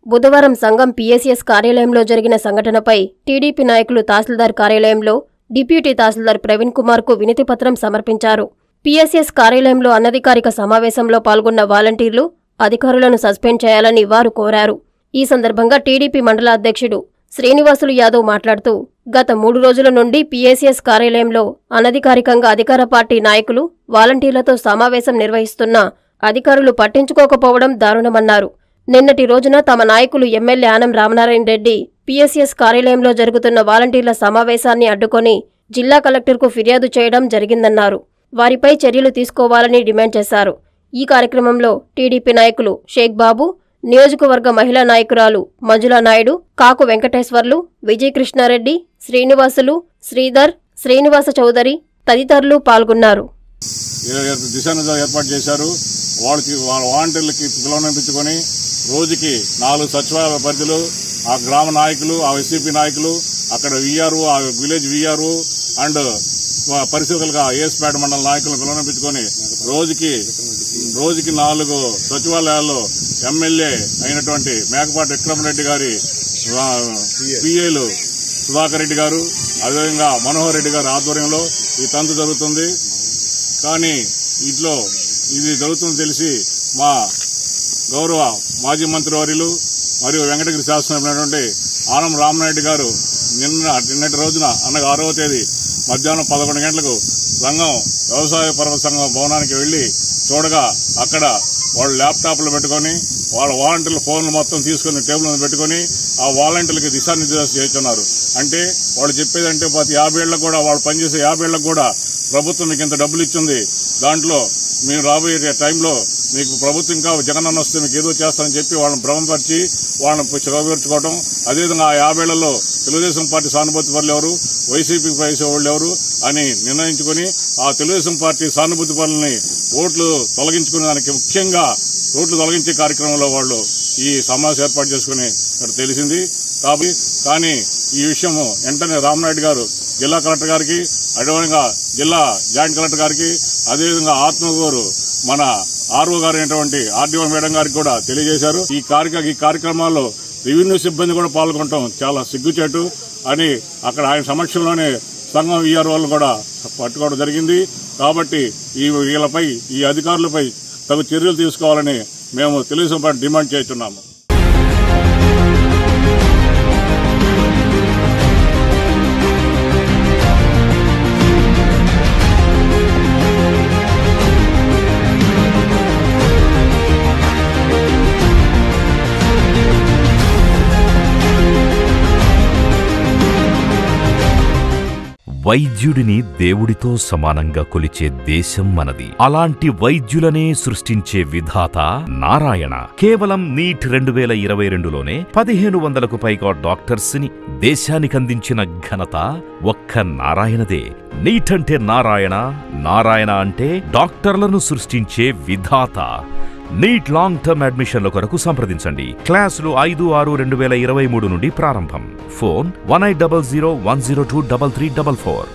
బుధవారం సంఘం పీఎస్ఎస్ కార్యాలయంలో జరిగిన సంఘటనపై టీడీపీ నాయకులు తహసీల్దార్ కార్యాలయంలో డిప్యూటీ తహసీల్దార్ ప్రవీణ్ కుమార్కు వినతిపత్రం సమర్పించారు పీఎస్ఎస్ కార్యాలయంలో అనధికారిక సమావేశంలో పాల్గొన్న వాలంటీర్లు అధికారులను సస్పెండ్ చేయాలని వారు కోరారు ఈ సందర్భంగా టీడీపీ మండల అధ్యక్షుడు శ్రీనివాసులు యాదవ్ మాట్లాడుతూ గత మూడు రోజుల నుండి పీఏసీఎస్ కార్యాలయంలో అనధికారికంగా అధికార పార్టీ నాయకులు వాలంటీర్లతో సమావేశం నిర్వహిస్తున్నా అధికారులు పట్టించుకోకపోవడం దారుణమన్నారు నిన్నటి రోజున తమ నాయకులు ఎమ్మెల్యే ఆనం రామనారాయణ రెడ్డి పీఎస్ఎస్ కార్యాలయంలో జరుగుతున్న వాలంటీర్ల సమావేశాన్ని అడ్డుకొని జిల్లా కలెక్టర్కు ఫిర్యాదు చేయడం జరిగిందన్నారు వారిపై చర్యలు తీసుకోవాలని డిమాండ్ చేశారు ఈ కార్యక్రమంలో టీడీపీ నాయకులు షేక్ బాబు నియోజకవర్గ మహిళా నాయకురాలు మంజులా నాయుడు కాకు వెంకటేశ్వర్లు విజయకృష్ణారెడ్డి శ్రీనివాసులు శ్రీధర్ శ్రీనివాస చౌదరి తదితరులు పాల్గొన్నారు దిశానిర్దేశం ఏర్పాటు చేశారు వాళ్ళకి వాళ్ళ వాలంటీర్లకి పిలువనిపించుకొని రోజుకి నాలుగు సచివాలయ పరిధులు ఆ గ్రామ నాయకులు ఆ వైసీపీ నాయకులు అక్కడ విఆర్ఓ ఆ విలేజ్ విఆర్ఓ అండ్ పరిశీలకులుగా ఏఎస్పేట మండల నాయకులను పిలువనిపించుకొని రోజుకి రోజుకి నాలుగు సచివాలయాల్లో ఎమ్మెల్యే అయినటువంటి మేకపాటి విక్రమరెడ్డి గారి పిఏలు సుధాకర్ రెడ్డి గారు అదేవిధంగా మనోహర్ రెడ్డి గారి ఆధ్వర్యంలో ఈ తంతు జరుగుతుంది కానీ ఇంట్లో ఇది జరుగుతుందని తెలిసి మా గౌరవ మాజీ మంత్రివర్యులు మరియు వెంకటగిరి శాసనమైనటువంటి ఆనం రామనాయుడు గారు నిన్న నిన్నటి రోజున అనగా ఆరవ తేదీ మధ్యాహ్నం పదకొండు గంటలకు సంఘం వ్యవసాయ పర్వత సంఘం భవనానికి వెళ్లి చూడగా అక్కడ వాళ్ళు ల్యాప్టాప్లు పెట్టుకొని వాళ్ళ వాలంటీర్ల ఫోన్లు మొత్తం తీసుకుని టేబుల్ మీద పెట్టుకుని ఆ వాలంటీర్లకి దిశానిర్దేశం చేస్తున్నారు అంటే వాళ్ళు చెప్పేదంటే ప్రతి యాభై ఏళ్లకు కూడా వాళ్ళు పనిచేసే యాభై ఏళ్లకు కూడా ప్రభుత్వం మీకు ఇంత డబ్బులు ఇచ్చింది దాంట్లో మీరు రాబోయే టైంలో మీకు ప్రభుత్వం ఇంకా జగనన్న వస్తే మీకు ఏదో చేస్తారని చెప్పి వాళ్ళని భ్రమపరిచి వాళ్ళని చదవబెట్టుకోవడం అదేవిధంగా ఆ యాభేళ్లలో తెలుగుదేశం పార్టీ సానుభూతి పరులు ఎవరు వైసీపీ పైసే వాళ్ళు ఎవరు అని నిర్ణయించుకుని ఆ తెలుగుదేశం పార్టీ సానుభూతి పరులని ఓట్లు తొలగించుకునే దానికి ముఖ్యంగా ఓట్లు తొలగించే కార్యక్రమంలో వాళ్ళు ఈ సమావేశం ఏర్పాటు చేసుకుని ఇక్కడ తెలిసింది కాబట్టి కానీ ఈ విషయం వెంటనే రామనాయుడు గారు జిల్లా కలెక్టర్ గారికి అదేవిధంగా జిల్లా జాయింట్ కలెక్టర్ గారికి అదేవిధంగా ఆత్మగూరు మన ఆర్ఓ గారు అయినటువంటి ఆర్డీఓ మేడం గారికి కూడా తెలియజేశారు ఈ కార్య ఈ కార్యక్రమాల్లో రెవెన్యూ సిబ్బంది కూడా పాల్గొనడం చాలా సిగ్గుచేటు అని అక్కడ ఆయన సమక్షంలోనే సంఘం ఈఆర్ఓలను కూడా పట్టుకోవడం జరిగింది కాబట్టి ఈ వీళ్ళపై ఈ అధికారులపై తగు చర్యలు తీసుకోవాలని మేము తెలుగుదేశం పార్టీ డిమాండ్ చేస్తున్నాము వైద్యుడిని దేవుడితో సమానంగా కొలిచే దేశం మనది అలాంటి వైద్యులనే సృష్టించే విధాత నారాయణ కేవలం నీట్ రెండు వేల ఇరవై రెండులోనే పదిహేను వందలకు పైగా డాక్టర్స్ ని దేశానికందించిన ఘనత ఒక్క నారాయణదే నీట్ అంటే నారాయణ నారాయణ అంటే డాక్టర్లను సృష్టించే విధాత నీట్ లాంగ్ టర్మ్ అడ్మిషన్ల కొరకు సంప్రదించండి క్లాసులు ఐదు ఆరు రెండు వేల ఇరవై మూడు నుండి ప్రారంభం phone one eight double zero one zero two double three double four